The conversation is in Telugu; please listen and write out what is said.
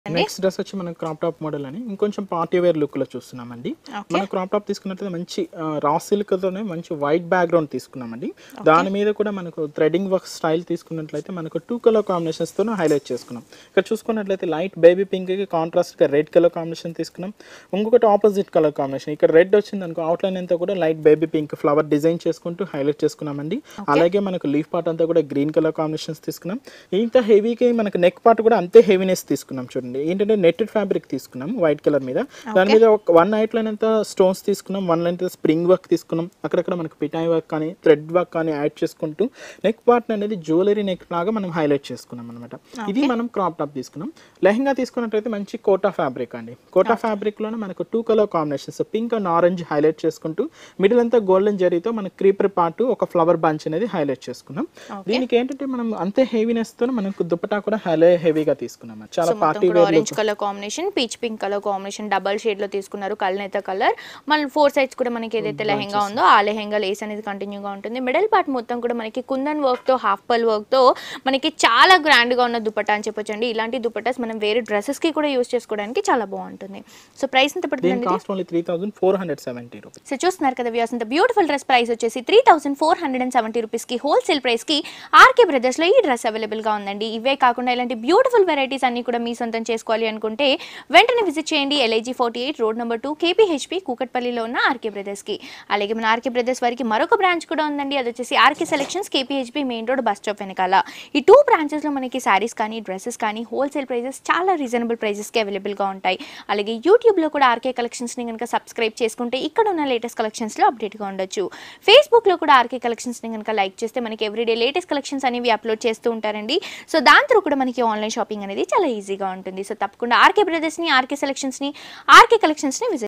నెక్స్ట్ డ్రెస్ వచ్చి మనం క్రాప్ టాప్ మోడల్ అని ఇంకొంచెం పార్టీ వేర్ లుక్ లో చూస్తున్నామండి Okay. మనం క్రాప్ టాప్ తీసుకున్నట్లయితే మంచి రా సిల్క్ తోనే మంచి వైట్ బ్యాక్గ్రౌండ్ తీసుకున్నామండి దాని మీద కూడా మనకు థ్రెడింగ్ వర్క్ స్టైల్ తీసుకున్నట్లయితే మనకు టూ కలర్ కాంబినేషన్స్ తో హైలైట్ చేసుకున్నాం ఇక్కడ చూసుకున్నట్లయితే లైట్ బేబీ పింక్ కి కాంట్రాస్ట్ గా రెడ్ కలర్ కాంబినేషన్ తీసుకున్నాం ఇంకొకటి ఆపోజిట్ కలర్ కాంబినేషన్ ఇక్కడ రెడ్ వచ్చింది అనుకో అవుట్లైన్ అంతా కూడా light baby pink flower design చేసుకుంటూ హైలైట్ చేసుకున్నామండి అలాగే మనకు లీఫ్ పార్ట్ అంతా కూడా గ్రీన్ కలర్ కాంబినేషన్స్ తీసుకున్నాం ఇంత హెవీకి మనకు నెక్ పార్ట్ కూడా అంతే హెవీనెస్ తీసుకున్నాం చూడండి ఏంటంటే నెట్టెడ్ ఫ్యాబ్రిక్ తీసుకున్నాం వైట్ కలర్ మీద దాని మీద ఒక వన్ నైట్ లైన్ అంతా స్టోన్స్ తీసుకున్నాం వన్ లైన్ స్ప్రింగ్ వర్క్ తీసుకున్నాం అక్కడక్కడ మనకు పిటాయి వర్క్ కానీ థ్రెడ్ వర్క్ కానీ యాడ్ చేసుకుంటూ నెక్ పార్ట్ అనేది జ్యువెలరీ నెక్ లాగా మనం హైలైట్ చేసుకున్నాం అనమాట ఇది మనం క్రాప్ టాప్ తీసుకున్నాం లెహంగా తీసుకున్నట్లయితే మంచి కోటా ఫ్యాబ్రిక్ అండి కోటా ఫ్యాబ్రిక్ లోనే మనకు two colour combinations pink and orange highlight చేసుకుంటూ మిడిల్ అంతా గోల్డెన్ జరీతో మన క్రీపర్ పార్ట్ ఒక ఫ్లవర్ బంచ్ అనేది హైలైట్ చేసుకున్నాం దీనికి ఏంటంటే మనం అంతే హెవీనెస్ తో మనకు దుపట్టా కూడా హైలై హెవీగా తీసుకున్నాం చాలా పార్టీ మొత్తం కూడా wear orange colour combination peach pink colour combination double shade లో తీసుకున్నారు కల్నేత కలర్ మళ్ళీ ఫోర్ సైడ్స్ కూడా మనకి ఏదైతే లెహంగా ఉందో ఆ లెహంగా లేస్ అనేది కంటిన్యూగా ఉంటుంది మిడిల్ పార్ట్ మొత్తం కూడా మనకి కుందన్ వర్క్ తో హాఫ్ పల్ వర్క్ తో మనకి చాలా గ్రాండ్ గా ఉన్న దుపట్టా అని చెప్పొచ్చండి ఇలాంటి దుపట్టాస్ మనం వేరే డ్రెస్సెస్ కి కూడా యూస్ చేసుకోవడానికి చాలా బాగుంటుంది సో ప్రైస్ ఎంత దీని పడుతుంది cost only three thousand four hundred seventy rupees so చూస్తున్నారు కదా వ్యూస్ ఇంత బ్యూటిఫుల్ డ్రెస్ ప్రైస్ వచ్చేసి three thousand four hundred and seventy రూపీస్కి హోల్సేల్ ప్రైస్కి ఆర్కే బ్రదర్స్లో ఈ డ్రెస్ అవైలబుల్గా ఉందండి ఇవే కాకుండా ఇలాంటి బ్యూటిఫుల్ వెరైటీస్ అన్ని కూడా మీ సొంతం చేసుకోవాలి అనుకుంటే వెంటనే విజిట్ చేయండి LIG forty eight road number two KPHB కూకట్పల్లిలో ఉన్న ఆర్కే బ్రదర్స్కి అలాగే మన ఆర్కే బ్రదర్స్ వారికి మరొక బ్రాంచ్ కూడా ఉందండి అది వచ్చేసి RK selections KPHB main road bus stop వెనకాల ఈ టూ బ్రాంచెస్లో మనకి శారీస్ కానీ డ్రెస్సెస్ కానీ హోల్సేల్ ప్రైజెస్ చాలా రీజనబుల్ ప్రైజెస్కి అవైలబుల్గా ఉంటాయి అలాగే యూట్యూబ్లో కూడా ఆర్కే కలెక్షన్స్ని కనుక సబ్స్క్రైబ్ చేసుకుంటే ఇక్కడ ఉన్న లేటెస్ట్ కలెక్షన్స్లో అప్డేట్గా ఉండొచ్చు ఫేస్బుక్లో కూడా ఆర్కే కలెక్షన్స్ని కనుక లైక్ చేస్తే మనకి ఎవ్రీడే లేటెస్ట్ కలెక్షన్స్ అనేవి అప్లోడ్ చేస్తూ ఉంటారండి సో దాంతో కూడా మనకి ఆన్లైన్ షాపింగ్ అనేది చాలా ఈజీగా ఉంటుంది సో తప్పకుండా ఆర్కే బ్రదర్స్ని ఆర్కే సెలెక్షన్స్ని ఆర్కే కలెక్షన్స్ని విజిట్